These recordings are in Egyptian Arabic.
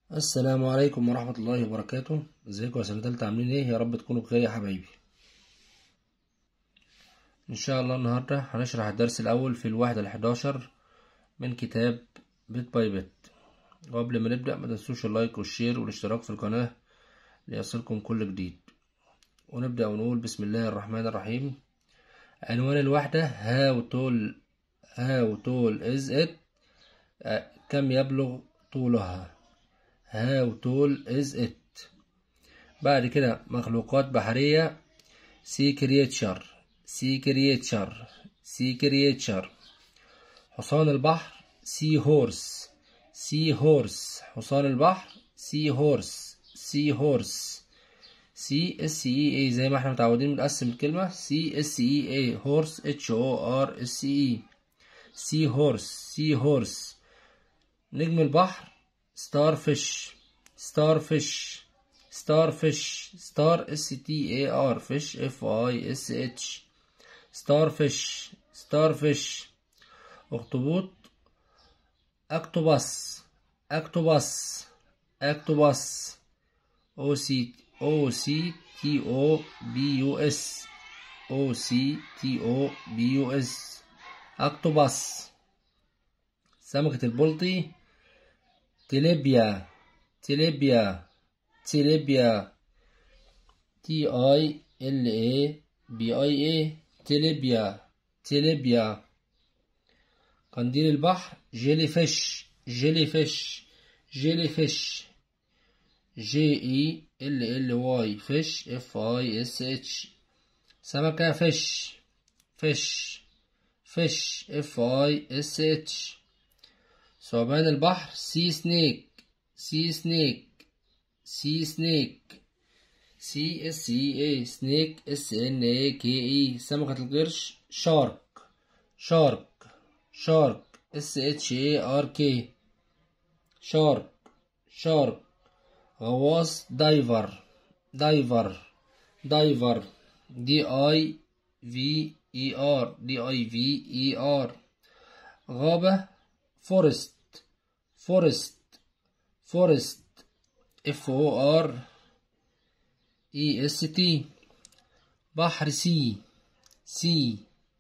السلام عليكم ورحمة الله وبركاته ازيكم يا سنة تالتة عاملين ايه يا رب تكونوا بخير يا حبايبي ان شاء الله النهاردة هنشرح الدرس الاول في الواحدة الحداشر من كتاب بيت باي بيت وقبل ما نبدأ ما تنسوش اللايك والشير والاشتراك في القناة ليصلكم كل جديد ونبدأ ونقول بسم الله الرحمن الرحيم عنوان الوحدة هاو تول هاو تول از ات كم يبلغ طولها How tall is it بعد كده مخلوقات بحرية sea creature sea creature sea creature حصان البحر sea horse sea horse حصان البحر sea horse sea horse C S E A زي ما احنا متعودين بنقسم الكلمة C S E A horse H O R S E sea horse sea horse نجم البحر starfish starfish starfish star s t a r fish f i s h starfish starfish اخطبوط اكتوباس اكتوباس اكتوباس o c o c t o b u s o c t o b u s اكتوباس سمكة البلطي تليبيا تليبيا تليبيا تي اي ال اي بي اي اي تليبيا تليبيا قنديل البحر جيلي فيش جيلي فيش جيلي فيش جي اي ال ال واي فيش اف اي اس اتش سمكة فيش فيش فيش اف اي اس اتش ثعبان البحر سي سنيك سي سنيك سي سنيك سي اس اي اي سنيك اس ان اي كي اي سمكة القرش شارك شارك شارك اس اتش اي ار كي شارك شارك غواص دايفر دايفر دايفر دي اي في اي ار دي اي في اي ار غابة فورست فورست فورست اف او ار اي اس تي بحر سي سي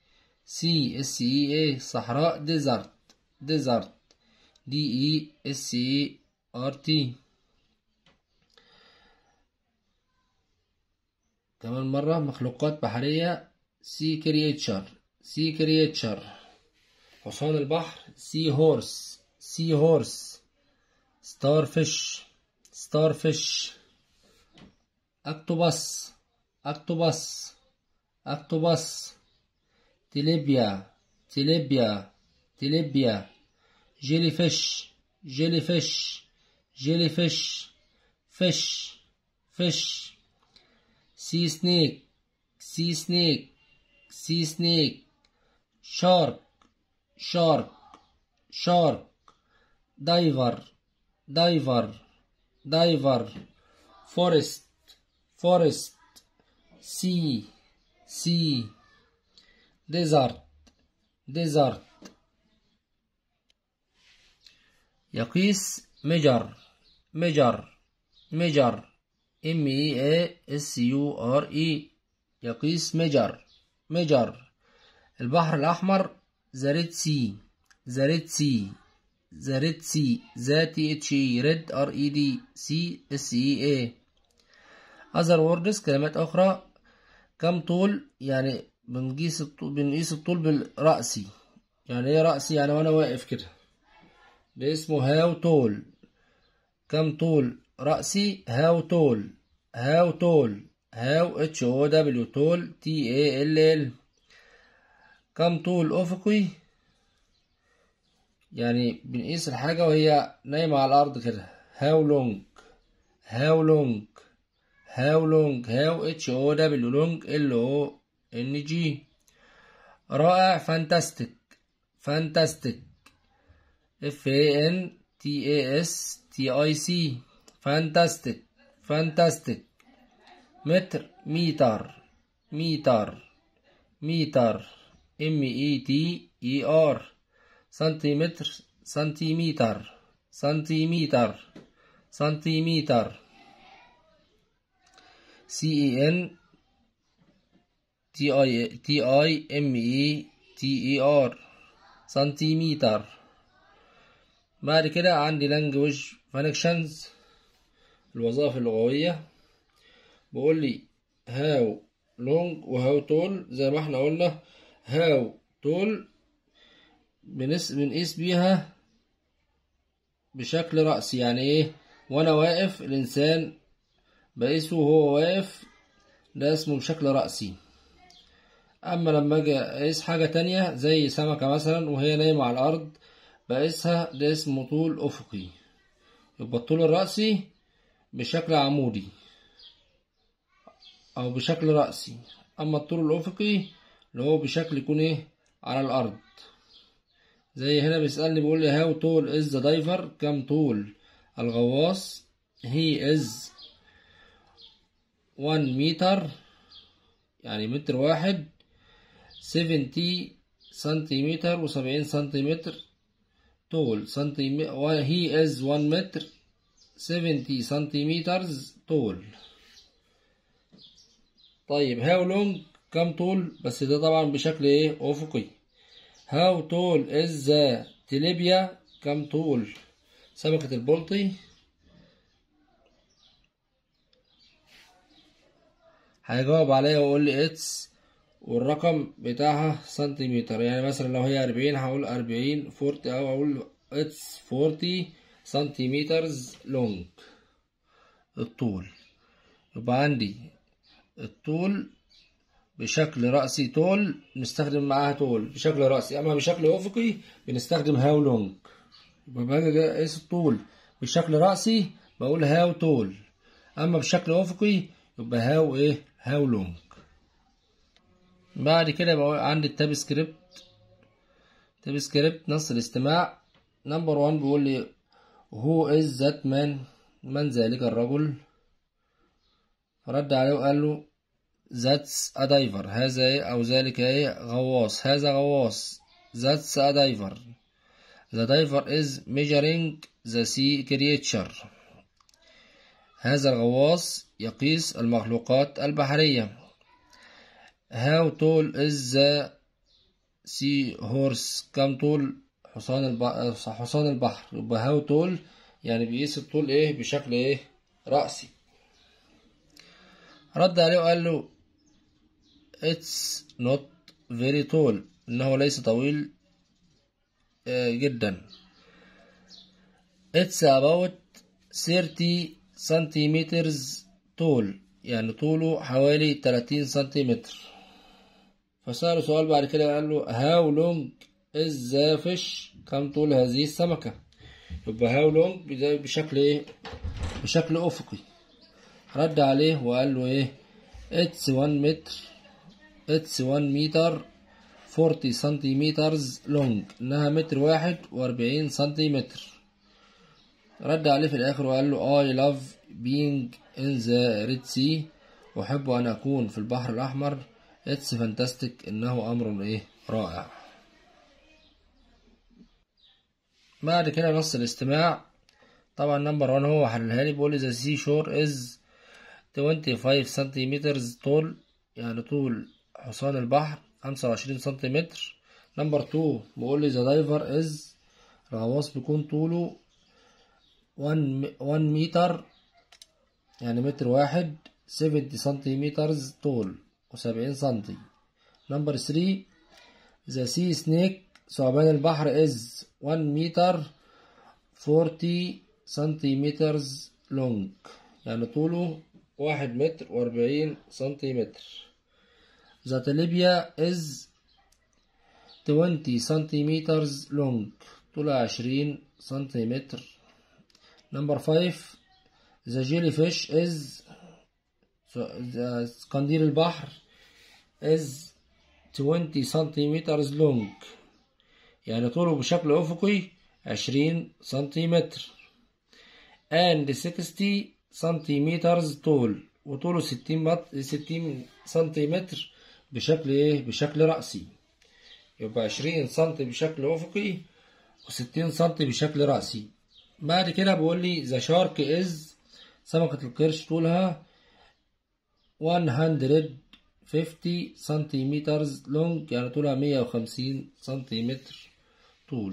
سي اس اي اي صحراء ديزرت ديزرت دي اي اس اي ار تي كمان مرة مخلوقات بحرية سي كريتشر سي كريتشر حصان البحر سي هورس سي هورس ستار فيش ستار فيش اكتوباس اكتوباس اكتوباس تليبيا تليبيا تليبيا جيلي فيش جيلي فيش جيلي فيش فيش فيش سي سنيك سي سنيك سي سنيك شارك شارك شارك دايفر دايفر دايفر فورست فورست سي سي ديزرت ديزرت يقيس مجر مجر مجر ام اي اي اس يو ار اي يقيس مجر مجر البحر الاحمر زاريت سي زاريت سي زاريت سي ذاتي اتش اي ريد ار اي دي سي اس اي اي اذر ووردز كلمات اخرى كم طول يعني بنقيس الطول بنقيس الطول بالرأسي يعني ايه رأسي يعني وانا واقف كده ده اسمه هاو طول كم طول رأسي هاو طول هاو طول هاو اتش او دبليو طول تي اي ال ال كم طول افقي يعني بنقيس الحاجة وهي نايمة على الأرض كده how long how long how long how h o w long l o n g رائع fantastic fantastic f a n t a s t i c fantastic fantastic متر ميتر ميتر ميتر m e t e r سنتيمتر سنتيمتر سنتيمتر سنتيمتر C E N T I T I M E T E R سنتيمتر بعد كده عندي language functions الوظائف اللغوية بقول لي how long و how tall زي ما احنا قلنا how tall بنس بنقيس بيها بشكل رأسي يعني ايه وانا واقف الانسان بقيسه وهو واقف ده اسمه بشكل رأسي اما لما اجي اقيس حاجة تانية زي سمكة مثلا وهي نايمة على الارض بقيسها ده اسمه طول افقي يبقى الطول الرأسي بشكل عمودي او بشكل رأسي اما الطول الافقي اللي هو بشكل يكون ايه على الارض زي هنا بيسألني بيقول لي هاو تول از ذا دايفر كم طول الغواص هي از 1 متر يعني متر واحد 70 سنتيمتر وسبعين سنتيمتر طول سنتيمتر هي از 1 متر 70 سنتيمترز طول طيب هاو لونج كم طول بس ده طبعا بشكل ايه افقي هاو طول از ذا تليبيا كم طول سمكة البلطي هيجاوب عليا ويقول لي اتس والرقم بتاعها سنتيمتر يعني مثلا لو هي أربعين هقول أربعين فورتي أو أقول اتس فورتي سنتيمترز لونج الطول يبقى عندي الطول بشكل رأسي طول نستخدم معاها طول بشكل رأسي أما بشكل أفقي بنستخدم هاو لونج يبقى باجي أقيس الطول بشكل رأسي بقول هاو طول أما بشكل أفقي يبقى هاو إيه هاو لونج بعد كده بقول عندي التاب سكريبت تاب سكريبت نص الاستماع نمبر 1 بيقول لي هو از ذات مان من ذلك الرجل فرد عليه وقال له That's a diver هذا ايه أو ذلك ايه غواص هذا غواص That's a diver The diver is measuring the sea creature هذا الغواص يقيس المخلوقات البحرية How tall is the sea horse كم طول حصان البحر حصان البحر يبقى how tall يعني بيقيس الطول ايه بشكل ايه رأسي رد عليه وقال له it's not very tall إنه ليس طويل جدا it's about 30 centimeters tall يعني طوله حوالي 30 سنتيمتر فسأله سؤال بعد كده قال له how long is the fish كم طول هذه السمكة يبقى how long بشكل ايه بشكل أفقي رد عليه وقال له ايه it's 1 متر it's 1 متر 40 سنتيمترز لونج انها متر واحد واربعين سنتيمتر رد عليه في الاخر وقال له I love being in the Red Sea احب ان اكون في البحر الاحمر it's fantastic انه امر ايه رائع بعد كده نص الاستماع طبعا نمبر 1 هو حللها لي بيقول لي the sea shore is 25 سنتيمترز طول يعني طول حصان البحر خمسة وعشرين سنتيمتر نمبر 2 بيقول لي the diver is الغواص بيكون طوله 1 متر يعني متر واحد 70 سنتيمترز طول وسبعين سنتي نمبر 3 the sea snake ثعبان البحر is 1 متر 40 سنتيمترز لونج يعني طوله واحد متر واربعين سنتيمتر The tilapia is 20 سنتيمترز لونج طولها عشرين سنتيمتر نمبر 5 The jellyfish is قنديل البحر is 20 سنتيمترز لونج يعني طوله بشكل أفقي عشرين سنتيمتر and 60 سنتيمترز طول وطوله ستين مت... ستين سنتيمتر بشكل ايه بشكل رأسي يبقى عشرين سنتي بشكل أفقي وستين سنتي بشكل رأسي بعد كده بيقول لي ذا شارك از سمكة القرش طولها 150 سنتيمتر لونج يعني طولها 150 سنتيمتر طول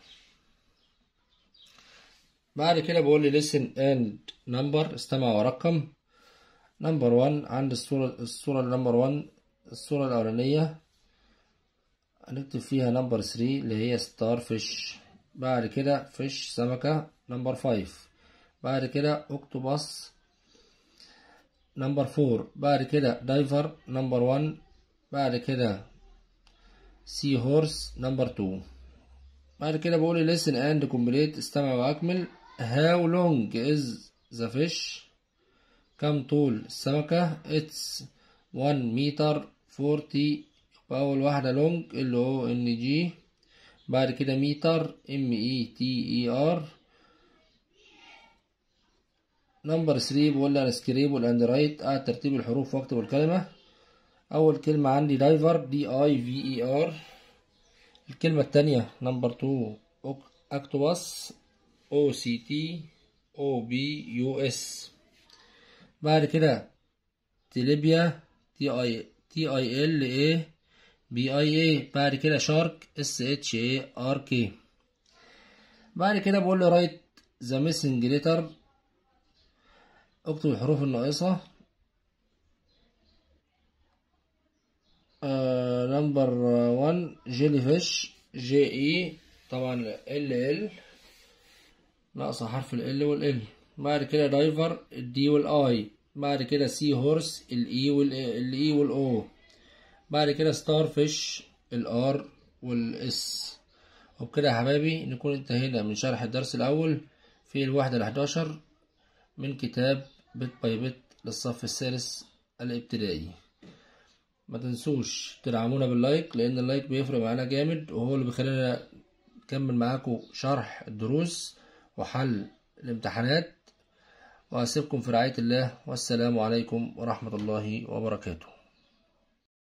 بعد كده بقول لي listen and number استمع ورقم نمبر 1 عند الصورة الصورة نمبر 1 الصورة الأولانية هنكتب فيها نمبر 3 اللي هي ستار فيش بعد كده فيش سمكة نمبر 5 بعد كده اكتوباس نمبر 4 بعد كده دايفر نمبر 1 بعد كده سي هورس نمبر 2 بعد كده بقول listen and complete استمع وأكمل how long is the fish كم طول السمكة it's 1 متر 40 أول واحدة لونج ال او ان جي بعد كده متر ام اي تي اي ار نمبر 3 بقول لي سكريبل اند رايت قاعد ترتيب الحروف واكتب الكلمة أول كلمة عندي دايفر دي اي في اي ار الكلمة التانية نمبر 2 اكتوباس او سي تي او بي يو اس بعد كده تليبيا تي اي تي اي ال اي بي اي اي بعد كده شارك اس اتش اي ار كي بعد كده بقول له رايت ذا ميسنج ليتر اكتب الحروف الناقصة نمبر 1 جيلي فيش جي اي طبعا ال ال ناقصة حرف ال وال بعد كده دايفر الدي والاي بعد كده سي هورس الاي والاي والاو بعد كده ستار فيش الار والاس وبكده يا حبايبي نكون انتهينا من شرح الدرس الاول في الوحدة الحداشر من كتاب بيت باي بيت للصف الثالث الابتدائي ما تنسوش تدعمونا باللايك لان اللايك بيفرق معانا جامد وهو اللي بيخلينا نكمل معاكم شرح الدروس وحل الامتحانات وأسيبكم في رعاية الله والسلام عليكم ورحمة الله وبركاته